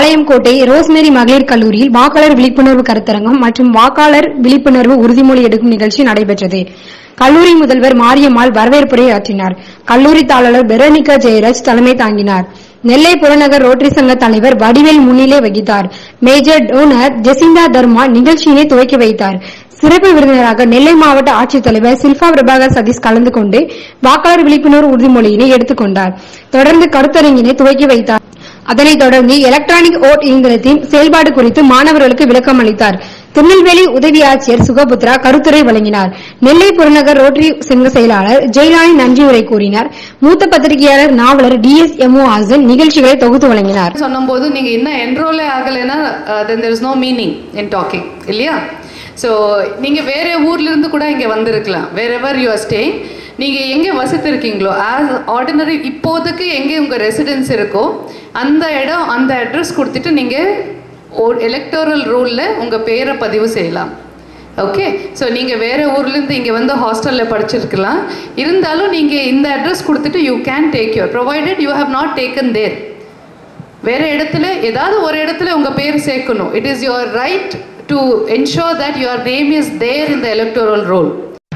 Palayamkottai rosemary மகளிர் கல்லூரியில் வாக்காளர் விழிப்புணர்வு கருத்தரங்கம் மற்றும் வாக்காளர் விழிப்புணர்வு உறுதிமொழி எடுக்கும் நிகழ்ச்சி நடைபெற்றது கல்லூரி முதல்வர் மாரியம்மாள் வரவேற்புரை ஆற்றினார் கல்லூரி தாளர் பெரோனிகா ஜெயராஜ் தலைமை தாங்கினார் நெல்லை புறநகர் ரோட்டரி சங்க தலைவர் வடிவேல் முன்னிலை வகித்தார் மேஜர் டோனர் ஜெசிந்தா தர்மா நிகழ்ச்சியினை துவக்கி வைத்தார் சிறப்பு விருந்தினராக நெல்லை மாவட்ட ஆட்சித்தலைவர் சில்பா பிரபாகர் சதீஷ் கலந்து கொண்டு வாக்காளர் விழிப்புணர்வு உறுதிமொழியினை எடுத்துக் கொண்டார் தொடர்ந்து கருத்தரங்கினை துவக்கி வைத்தார் அதனைத் தொடர்ந்து எலக்ட்ரானிக் ஓட் இயந்திரத்தின் செயல்பாடு குறித்து மாணவர்களுக்கு விளக்கம் அளித்தார் திருநெல்வேலி உதவி ஆட்சியர் சுகபுத்ரா கருத்துரை வழங்கினார் நெல்லை புறநகர் ரோட்டரி சங்க செயலாளர் ஜெயலானி நன்றியுரை கூறினார் மூத்த பத்திரிகையாளர் நாவலர் டி எஸ் எம்ஓ ஆசன் நிகழ்ச்சிகளை தொகுத்து வழங்கினார் சொன்னும்போது நீங்க இன்னும் என்ரோலே ஆகலைன்னா then there is no meaning in talking இல்லையா ஸோ நீங்க வேற ஊர்ல இருந்து கூட இங்க வந்திருக்கலாம் வேற எவர் யூ ஆர் ஸ்டேயிங் நீங்க எங்க வசித்திருக்கீங்களோ ஆஸ் ஆர்டினரி இப்போதைக்கு எங்க உங்க ரெசிடென்ஸ் இருக்கோ அந்த இடம் அந்த அட்ரஸ் கொடுத்துட்டு நீங்க எலக்டோரல் ரூல்ல உங்க பேரை பதிவு செய்யலாம் ஓகே ஸோ நீங்கள் வேறு ஊர்லேருந்து இங்கே வந்து ஹாஸ்டலில் படிச்சிருக்கலாம் இருந்தாலும் நீங்கள் இந்த அட்ரஸ் கொடுத்துட்டு you can take your provided you have not taken there வேற இடத்துல ஏதாவது ஒரு இடத்துல உங்க பேர் சேர்க்கணும் it is your right to ensure that your name is there in the electoral roll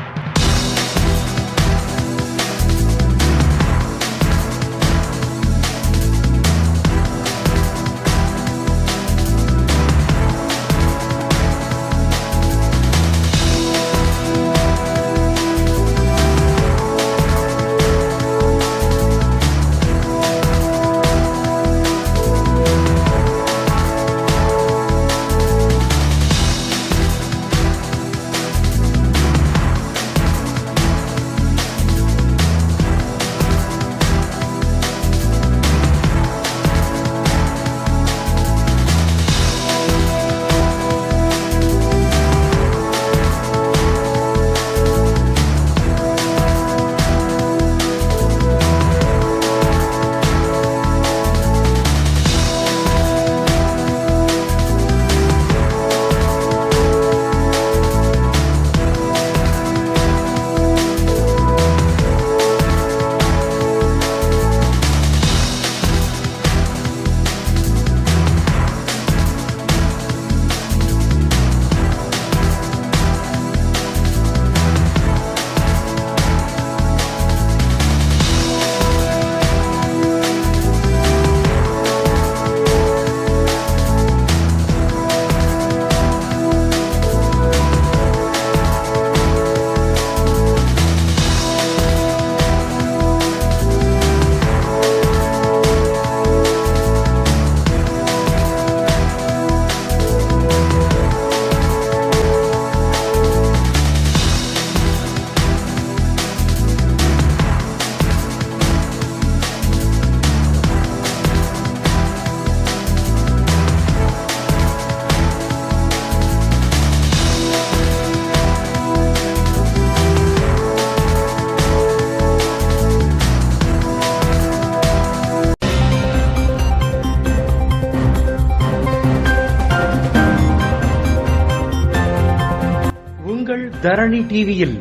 உங்கள் தரணி டிவியில்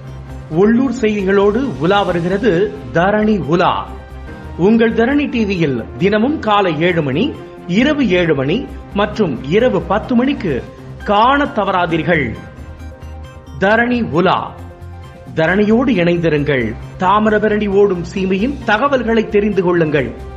உள்ளூர் செய்திகளோடு உலா வருகிறது தரணி உலா உங்கள் தரணி டிவியில் தினமும் காலை ஏழு மணி இரவு ஏழு மணி மற்றும் இரவு பத்து மணிக்கு காணத் தவறாதீர்கள் தரணி உலா தரணியோடு இணைந்திருங்கள் தாமிரபரணி ஓடும் சீமையின் தகவல்களை தெரிந்து கொள்ளுங்கள்